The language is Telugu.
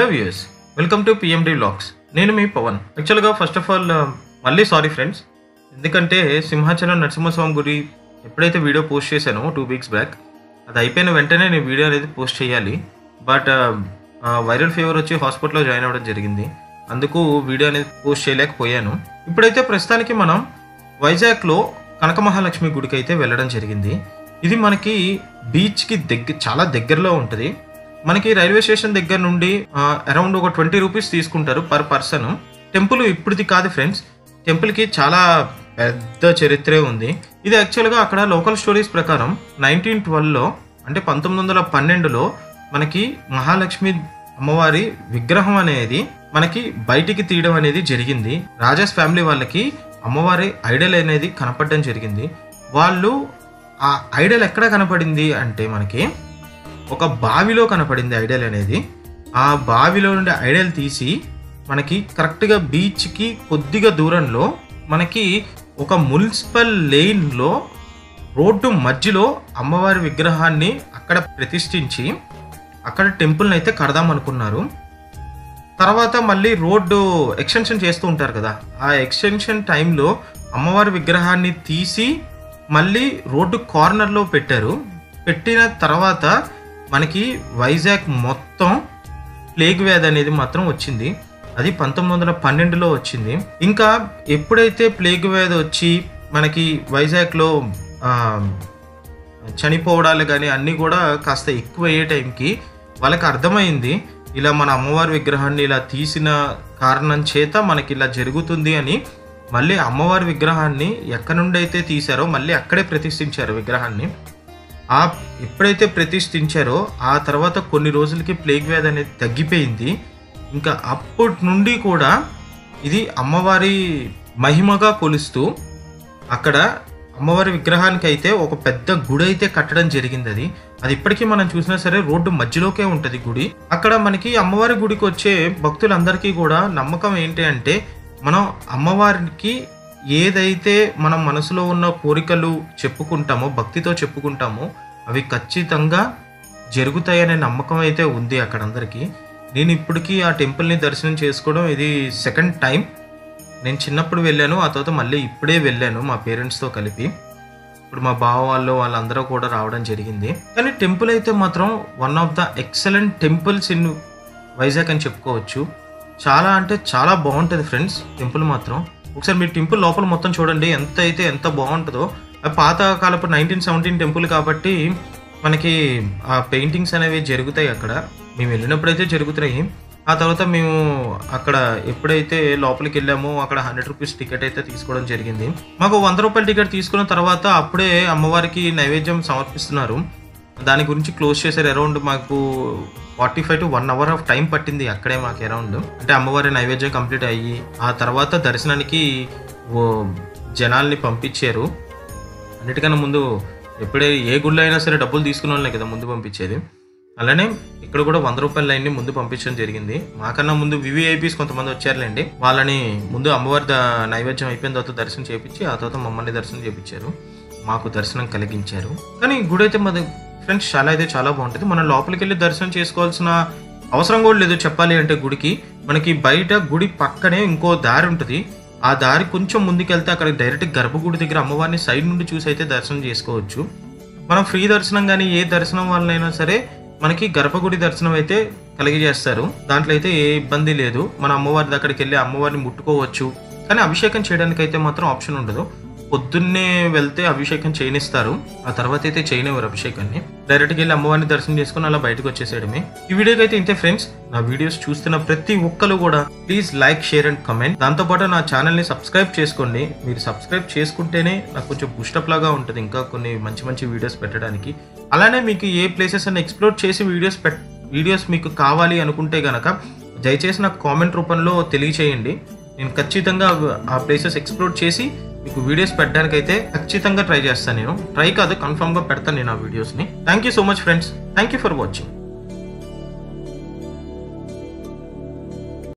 hello viewers welcome to P M D vlogs నేను మీ పవన్ యాక్చువల్గా ఫస్ట్ ఆఫ్ ఆల్ మళ్ళీ సారీ ఫ్రెండ్స్ ఎందుకంటే సింహాచలం నరసింహస్వామి గుడి ఎప్పుడైతే వీడియో పోస్ట్ చేశానో టూ వీక్స్ బ్యాక్ అది అయిపోయిన వెంటనే నేను వీడియో అనేది పోస్ట్ చేయాలి బట్ వైరల్ ఫీవర్ వచ్చి హాస్పిటల్లో జాయిన్ అవ్వడం జరిగింది అందుకు వీడియో అనేది పోస్ట్ చేయలేకపోయాను ఇప్పుడైతే ప్రస్తుతానికి మనం వైజాగ్లో కనక మహాలక్ష్మి గుడికి అయితే వెళ్ళడం జరిగింది ఇది మనకి బీచ్కి దగ్గర చాలా దగ్గరలో ఉంటుంది మనకి రైల్వే స్టేషన్ దగ్గర నుండి అరౌండ్ ఒక ట్వంటీ రూపీస్ తీసుకుంటారు పర్ పర్సన్ టెంపుల్ ఇప్పుడుది కాదు ఫ్రెండ్స్ టెంపుల్కి చాలా పెద్ద చరిత్రే ఉంది ఇది యాక్చువల్గా అక్కడ లోకల్ స్టోరీస్ ప్రకారం నైన్టీన్ ట్వెల్వ్లో అంటే పంతొమ్మిది వందల పన్నెండులో మనకి మహాలక్ష్మి అమ్మవారి విగ్రహం అనేది మనకి బయటికి తీయడం అనేది జరిగింది రాజాస్ ఫ్యామిలీ వాళ్ళకి అమ్మవారి ఐడల్ అనేది కనపడడం జరిగింది వాళ్ళు ఆ ఐడల్ ఎక్కడ కనపడింది అంటే మనకి ఒక బావిలో కనపడింది ఐడల్ అనేది ఆ బావిలో నుండి ఐడల్ తీసి మనకి కరెక్ట్గా బీచ్కి కొద్దిగా దూరంలో మనకి ఒక మున్సిపల్ లేన్లో రోడ్డు మధ్యలో అమ్మవారి విగ్రహాన్ని అక్కడ ప్రతిష్ఠించి అక్కడ టెంపుల్ని అయితే కడదాం అనుకున్నారు తర్వాత మళ్ళీ రోడ్డు ఎక్స్టెన్షన్ చేస్తూ ఉంటారు కదా ఆ ఎక్స్టెన్షన్ టైంలో అమ్మవారి విగ్రహాన్ని తీసి మళ్ళీ రోడ్డు కార్నర్లో పెట్టారు పెట్టిన తర్వాత మనకి వైజాగ్ మొత్తం ప్లేగ్ వ్యాధి అనేది మాత్రం వచ్చింది అది పంతొమ్మిది వందల పన్నెండులో వచ్చింది ఇంకా ఎప్పుడైతే ప్లేగ్ వ్యాధి వచ్చి మనకి వైజాగ్లో ఆ, చనిపోవడాలు కానీ అన్నీ కూడా కాస్త ఎక్కువ అయ్యే టైంకి వాళ్ళకి అర్థమైంది ఇలా మన అమ్మవారి విగ్రహాన్ని ఇలా తీసిన కారణం చేత మనకి ఇలా జరుగుతుంది అని మళ్ళీ అమ్మవారి విగ్రహాన్ని ఎక్కడి నుండి అయితే తీశారో మళ్ళీ అక్కడే ప్రతిష్ఠించారు విగ్రహాన్ని ఆ ఎప్పుడైతే ప్రతిష్ఠించారో ఆ తర్వాత కొన్ని రోజులకి ప్లేగ్ వ్యాధి అనేది తగ్గిపోయింది ఇంకా అప్పటి నుండి కూడా ఇది అమ్మవారి మహిమగా కొలుస్తూ అక్కడ అమ్మవారి విగ్రహానికి అయితే ఒక పెద్ద గుడి అయితే కట్టడం జరిగింది అది అది ఇప్పటికీ మనం చూసినా సరే రోడ్డు మధ్యలోకే ఉంటుంది గుడి అక్కడ మనకి అమ్మవారి గుడికి వచ్చే భక్తులందరికీ కూడా నమ్మకం ఏంటి అంటే మనం అమ్మవారికి ఏదైతే మనం మనసులో ఉన్న కోరికలు చెప్పుకుంటామో భక్తితో చెప్పుకుంటామో అవి ఖచ్చితంగా జరుగుతాయనే నమ్మకం అయితే ఉంది అక్కడ అందరికీ నేను ఇప్పటికీ ఆ టెంపుల్ని దర్శనం చేసుకోవడం ఇది సెకండ్ టైం నేను చిన్నప్పుడు వెళ్ళాను ఆ తర్వాత మళ్ళీ ఇప్పుడే వెళ్ళాను మా పేరెంట్స్తో కలిపి ఇప్పుడు మా బావ వాళ్ళు వాళ్ళందరూ కూడా రావడం జరిగింది కానీ టెంపుల్ అయితే మాత్రం one of the excellent temples in Vizag అని చెప్పుకోవచ్చు చాలా అంటే చాలా బాగుంటుంది ఫ్రెండ్స్ టెంపుల్ మాత్రం ఒకసారి మీరు టెంపుల్ లోపల మొత్తం చూడండి ఎంత అయితే ఎంత బాగుంటుందో అది పాత కాలపు నైన్టీన్ సెవెంటీన్ టెంపుల్ కాబట్టి మనకి ఆ పెయింటింగ్స్ అనేవి జరుగుతాయి అక్కడ మేము వెళ్ళినప్పుడైతే జరుగుతున్నాయి ఆ తర్వాత మేము అక్కడ ఎప్పుడైతే లోపలికి వెళ్ళామో అక్కడ హండ్రెడ్ రూపీస్ టికెట్ అయితే తీసుకోవడం జరిగింది మాకు వంద రూపాయల టికెట్ తీసుకున్న తర్వాత అప్పుడే అమ్మవారికి నైవేద్యం సమర్పిస్తున్నారు దాని గురించి క్లోజ్ చేశారు అరౌండ్ మాకు forty five to one hour of time పట్టింది అక్కడే మాకు అరౌండ్ అంటే అమ్మవారి నైవేద్యం కంప్లీట్ అయ్యి ఆ తర్వాత దర్శనానికి ఓ జనాల్ని పంపించారు అన్నిటికన్నా ముందు ఎప్పుడే ఏ గుళ్ళో అయినా సరే డబ్బులు తీసుకున్న వాళ్ళనే కదా ముందు పంపించేది అలానే ఇక్కడ కూడా వంద రూపాయల లైన్ని ముందు పంపించడం జరిగింది మాకన్నా ముందు వివిఐపీస్ కొంతమంది వచ్చారులేండి వాళ్ళని ముందు అమ్మవారి ద- నైవేద్యం అయిపోయిన తర్వాత దర్శనం చేపించి ఆ తర్వాత మమ్మల్ని దర్శనం చేపించారు మాకు దర్శనం కలిగించారు కానీ గుడి అయితే మాది ఫ్రెండ్స్ చాలా అయితే చాలా బాగుంటుంది మనం లోపలికి వెళ్ళి దర్శనం చేసుకోవాల్సిన అవసరం కూడా లేదు చెప్పాలి అంటే గుడికి మనకి బయట గుడి పక్కనే ఇంకో దారి ఉంటుంది ఆ దారి కొంచెం ముందుకెళ్తే అక్కడ డైరెక్ట్ గర్భగుడి దగ్గర అమ్మవారిని సైడ్ నుండి చూసి అయితే దర్శనం చేసుకోవచ్చు మనం ఫ్రీ దర్శనం కానీ ఏ దర్శనం వల్లైనా సరే మనకి గర్భగుడి దర్శనం అయితే కలిగజేస్తారు దాంట్లో అయితే ఏ ఇబ్బంది లేదు మన అమ్మవారి దగ్గరికి వెళ్ళి అమ్మవారిని ముట్టుకోవచ్చు కానీ అభిషేకం చేయడానికి అయితే మాత్రం ఆప్షన్ ఉండదు పొద్దున్నే వెళ్తే అభిషేకం చేయనిస్తారు ఆ తర్వాత అయితే చేయనివ్వరు అభిషేకాన్ని డైరెక్ట్గా వెళ్ళి అమ్మవారిని దర్శనం చేసుకుని అలా బయటకు వచ్చేసేయడమే ఈ వీడియోకి అయితే ఇంతే ఫ్రెండ్స్ నా వీడియోస్ చూస్తున్న ప్రతి ఒక్కరు కూడా please like share and comment దాంతోపాటు నా ఛానల్ని సబ్స్క్రైబ్ చేసుకోండి మీరు సబ్స్క్రైబ్ చేసుకుంటేనే నాకు కొంచెం బూస్టప్ లాగా ఉంటుంది ఇంకా కొన్ని మంచి మంచి వీడియోస్ పెట్టడానికి అలానే మీకు ఏ ప్లేసెస్ అని ఎక్స్ప్లోర్ చేసి వీడియోస్ పెట్ వీడియోస్ మీకు కావాలి అనుకుంటే గనక దయచేసి నాకు కామెంట్ రూపంలో తెలియచేయండి నేను ఖచ్చితంగా అవి- ఆ ప్లేసెస్ ఎక్స్ప్లోర్ చేసి మీకు వీడియోస్ పెట్టడానికి అయితే ఖచ్చితంగా ట్రై చేస్తాను నేను ట్రై కాదు కన్ఫర్మ్గా పెడతాను నేను ఆ వీడియోస్ని thank you so much friends thank you for watching